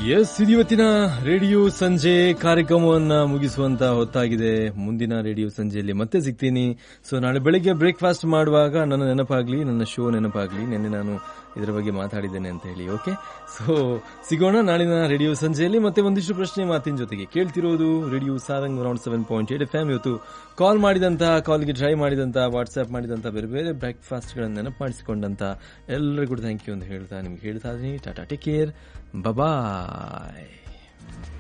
S ಇವತ್ತಿನ radio ಸಂಜೆ ಕಾರ್ಯಕ್ರಮವನ್ನ ಮುಗಿಸುವಂತ ಹೊತ್ತಾಗಿದೆ ಮುಂದಿನ ರೇಡಿಯೋ ಸಂಜೆಯಲ್ಲಿ ಮತ್ತೆ ಸಿಗ್ತೀನಿ ಸೊ ನಾಳೆ ಬೆಳಿಗ್ಗೆ ಬ್ರೇಕ್ಫಾಸ್ಟ್ ಮಾಡುವಾಗ ನನ್ನ ನೆನಪಾಗ್ಲಿ ನನ್ನ ಶೋ ನೆನಪಾಗ್ಲಿ ನಿನ್ನೆ ನಾನು ಇದರ ಬಗ್ಗೆ ಮಾತಾಡಿದ್ದೇನೆ ಅಂತ ಹೇಳಿ ಓಕೆ ಸೊ ಸಿಗೋಣ ನಾಳಿನ ರೇಡಿಯೋ ಸಂಜೆಯಲ್ಲಿ ಮತ್ತೆ ಒಂದಿಷ್ಟು ಪ್ರಶ್ನೆ ಮಾತಿನ ಜೊತೆಗೆ ಕೇಳ್ತಿರೋದು radio Sarang round seven point eight F M ಇವತ್ತು ಕಾಲ್ ಮಾಡಿದಂತ ಕಾಲ್ಗೆ ಟ್ರೈ ಮಾಡಿದಂತ ವಾಟ್ಸ್ಆಪ್ ಮಾಡಿದಂತ ಬೇರೆ ಬೇರೆ ಬ್ರೇಕ್ಫಾಸ್ಟ್ಗಳನ್ನು ನೆನಪು ಮಾಡಿಸಿಕೊಂಡಂತ ಎಲ್ಲರಿಗೂ ಥ್ಯಾಂಕ್ ಯು ಅಂತ ಹೇಳ್ತಾ ನಿಮ್ಗೆ ಹೇಳ್ತಾ ಇದ್ದೀನಿ ಟಾಟಾ ಟೇಕ್ ಕೇರ್ ಬಾಯ್